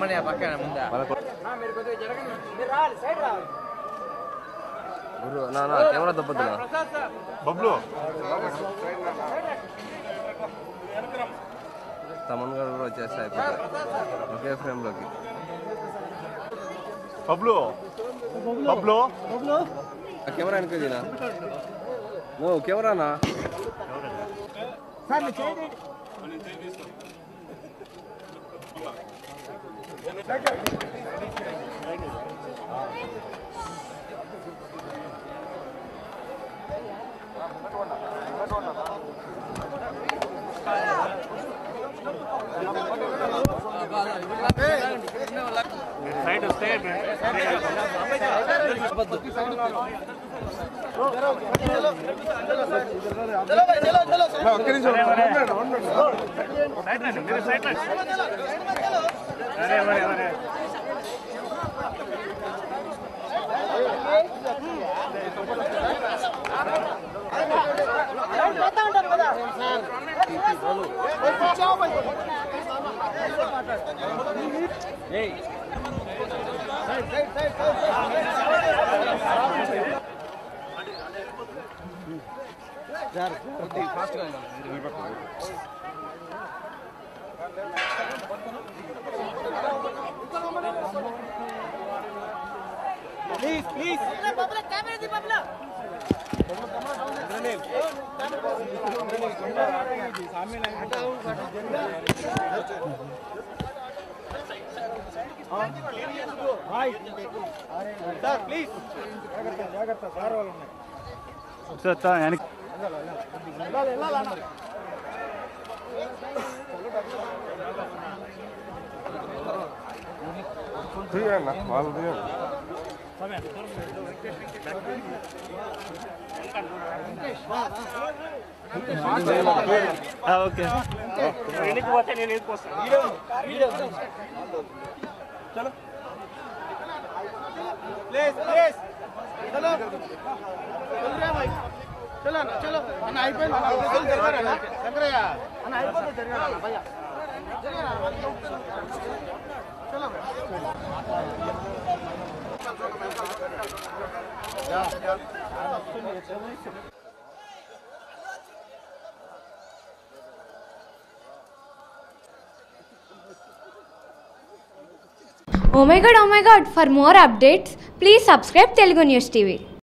రమ్మని ఆ పక్కన ముందా గురు నా నా కెమెరా దెబ్బతున్నా బబ్లు తమన్ గారు కూడా వచ్చేస్తే అయిపోతుంది ఒకే ఫ్రేమ్లోకి బబ్లు బబ్లు ఆ కెమెరా వెనక తీనా నువ్వు కెమెరానా సైడ్ వస్తే సైడ్ రండి మీరు సైడ్ రండి అరే అరే అరే సార్ సార్ వెనక్కి తీయండి వాళ్ళు తీయండి ఓకే వెనక్కి పోతే నేను వెనక్కి వస్తాను Oh my god, oh my god, for more updates, please subscribe Telugu News TV.